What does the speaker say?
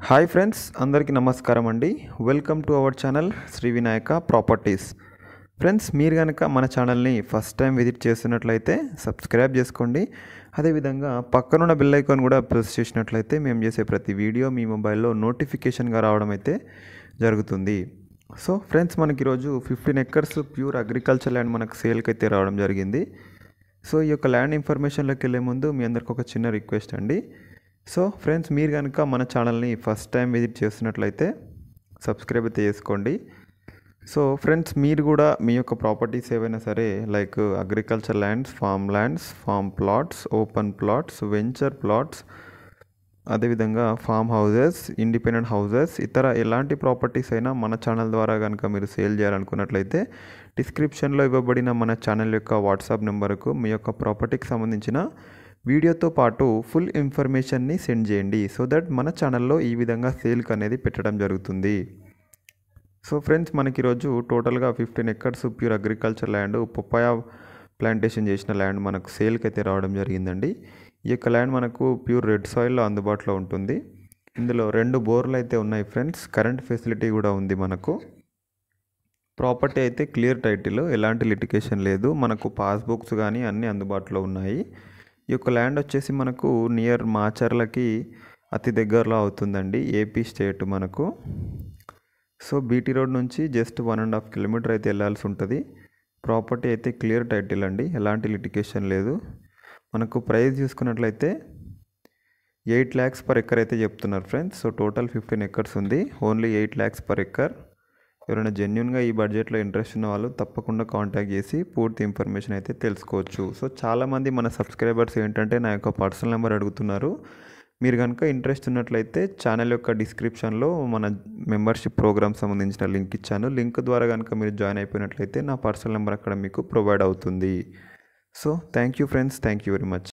hi friends అందరికీ నమస్కారం అండి welcome to our channel Sri Vinayaka properties friends మీరు కనుక మన ఛానల్ని ఫస్ట్ టైం విజిట్ చేస్తున్నట్లయితే సబ్స్క్రైబ్ చేసుకోండి అదేవిధంగా పక్కనున్న బెల్ ఐకాన్ కూడా ప్రెస్ చేసినట్లయితే మేము చేసే ప్రతి వీడియో మీ మొబైల్లో నోటిఫికేషన్గా రావడం అయితే జరుగుతుంది సో ఫ్రెండ్స్ మనకి ఈరోజు fifteen acres pure agriculture land మనకు సేల్కి అయితే రావడం జరిగింది సో ఈ యొక్క ల్యాండ్ ఇన్ఫర్మేషన్లోకి వెళ్ళే ముందు మీ అందరికి ఒక చిన్న రిక్వెస్ట్ అండి సో ఫ్రెండ్స్ మీరు కనుక మన ఛానల్ని ఫస్ట్ టైం విజిట్ చేస్తున్నట్లయితే సబ్స్క్రైబ్ అయితే చేసుకోండి సో ఫ్రెండ్స్ మీరు కూడా మీ యొక్క ప్రాపర్టీస్ ఏవైనా సరే like agriculture lands farm lands farm plots open plots venture plots అదేవిధంగా ఫామ్ హౌజెస్ ఇండిపెండెంట్ హౌజెస్ ఇతర ఎలాంటి ప్రాపర్టీస్ అయినా మన ఛానల్ ద్వారా కనుక మీరు సేల్ చేయాలనుకున్నట్లయితే డిస్క్రిప్షన్లో ఇవ్వబడిన మన ఛానల్ యొక్క వాట్సాప్ నెంబర్కు మీ యొక్క ప్రాపర్టీకి సంబంధించిన వీడియోతో పాటు ఫుల్ ఇన్ఫర్మేషన్ని సెండ్ చేయండి సో దట్ మన ఛానల్లో ఈ విధంగా సేల్కి అనేది పెట్టడం జరుగుతుంది సో ఫ్రెండ్స్ మనకి ఈరోజు టోటల్గా fifteen acres pure agriculture land papaya plantation చేసిన ల్యాండ్ మనకు సేల్కి అయితే రావడం జరిగిందండి ఈ యొక్క ల్యాండ్ మనకు ప్యూర్ రెడ్ సాయిల్లో అందుబాటులో ఉంటుంది ఇందులో రెండు బోర్లు అయితే ఉన్నాయి ఫ్రెండ్స్ కరెంట్ ఫెసిలిటీ కూడా ఉంది మనకు ప్రాపర్టీ అయితే క్లియర్ టైటిల్ ఎలాంటి లిటికేషన్ లేదు మనకు పాస్బుక్స్ కానీ అన్నీ అందుబాటులో ఉన్నాయి ఈ యొక్క ల్యాండ్ వచ్చేసి మనకు నియర్ మాచర్లకి అతి దగ్గరలో అవుతుందండి ఏపీ స్టేట్ మనకు సో బీటీ రోడ్ నుంచి just one and half kilometer అయితే వెళ్ళాల్సి ఉంటుంది ప్రాపర్టీ అయితే క్లియర్ టైటిల్ అండి ఎలాంటి లిటికేషన్ లేదు మనకు ప్రైస్ చూసుకున్నట్లయితే ఎయిట్ ల్యాక్స్ పర్ ఎకర్ అయితే చెప్తున్నారు friends so total fifteen acres ఉంది only eight lakhs per acre ఎవరైనా జెన్యున్గా ఈ బడ్జెట్లో ఇంట్రెస్ట్ ఉన్న వాళ్ళు తప్పకుండా కాంటాక్ట్ చేసి పూర్తి ఇన్ఫర్మేషన్ అయితే తెలుసుకోవచ్చు సో చాలామంది మన సబ్స్క్రైబర్స్ ఏంటంటే నా యొక్క పర్సనల్ నెంబర్ అడుగుతున్నారు మీరు కనుక ఇంట్రెస్ట్ ఉన్నట్లయితే ఛానల్ యొక్క డిస్క్రిప్షన్లో మన మెంబర్షిప్ ప్రోగ్రామ్ సంబంధించిన లింక్ ఇచ్చాను లింక్ ద్వారా కనుక మీరు జాయిన్ అయిపోయినట్లయితే నా పర్సనల్ నెంబర్ అక్కడ మీకు ప్రొవైడ్ అవుతుంది so thank you friends thank you very much